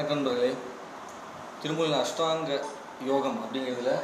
வணக்கம் நண்பர்களே திருமூல அஷ்டாங்க யோகம் அப்படிங்கிறதுல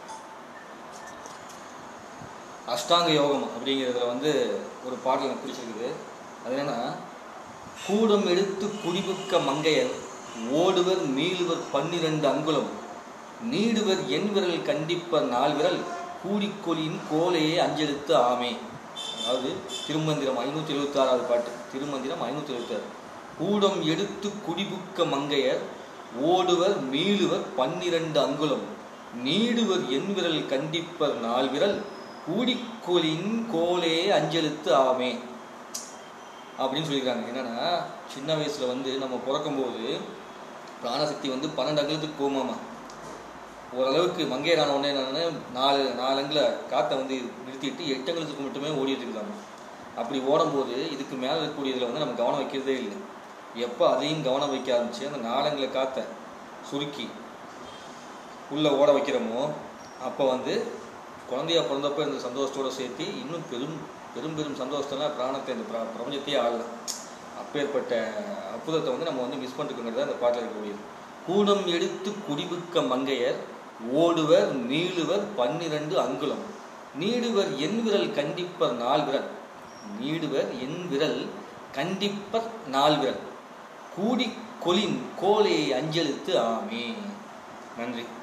அஷ்டாங்க யோகம் அப்படிங்கிறதுல வந்து ஒரு பாடல் எனக்கு பிடிச்சிருக்குது அது என்னன்னா கூடம் எடுத்து குடிபுக்க மங்கையர் ஓடுவர் மீளுவர் பன்னிரண்டு அங்குலம் நீடுவர் என் விரல் கண்டிப்பர் நால் விரல் கூடிக்கொலின் கோலையே அஞ்செழுத்து ஆமே அதாவது திருமந்திரம் ஐநூற்றி எழுபத்தி ஆறாவது பாட்டு திருமந்திரம் ஐநூற்றி எழுபத்தி ஆறு கூடம் எடுத்து குடிபுக்க மங்கையர் ஓடுவர் மீளுவர் பன்னிரண்டு அங்குலம் நீடுவர் என் விரல் கண்டிப்பர் நால் விரல் கூடிக்கொலின் கோலே அஞ்செழுத்து ஆமே அப்படின்னு சொல்லியிருக்காங்க என்னன்னா சின்ன வயசுல வந்து நம்ம பிறக்கும்போது பிராணசக்தி வந்து பன்னெண்டு அங்குலத்துக்கு போகுமாமா ஓரளவுக்கு மங்கையரான உடனே என்னன்னா நாலு நாலு அங்குல காற்றை வந்து நிறுத்திட்டு எட்டு அங்குலத்துக்கு மட்டுமே ஓடிட்டு இருக்கலாமா அப்படி ஓடும்போது இதுக்கு மேலே இருக்கக்கூடியதில் வந்து நம்ம கவனம் வைக்கிறதே இல்லை எப்போ அதையும் கவனம் வைக்க ஆரம்பிச்சு அந்த நாலங்குல காற்றை சுருக்கி உள்ளே ஓட வைக்கிறோமோ அப்போ வந்து குழந்தையா பிறந்தப்ப இந்த சந்தோஷத்தோட சேர்த்து இன்னும் பெரும் பெரும் பெரும் சந்தோஷத்தெல்லாம் பிராணத்தை இந்த பிர- பிரபஞ்சத்தையே ஆளலாம் அப்பேற்பட்ட அற்புதத்தை வந்து நம்ம வந்து மிஸ் பண்ணிருக்கோங்கிறது அந்த பாட்டில் இருக்கக்கூடியது கூடம் எடுத்து குடிபுக்க மங்கையர் ஓடுவர் நீளுவர் பன்னிரண்டு அங்குலம் நீடுவர் என் விரல் கண்டிப்பர் நால் விரல் நீடுவர் என் விரல் கண்டிப்பர் நால் விரல் கூடி கொலின் கோலையை அஞ்செழுத்து ஆமே நன்றி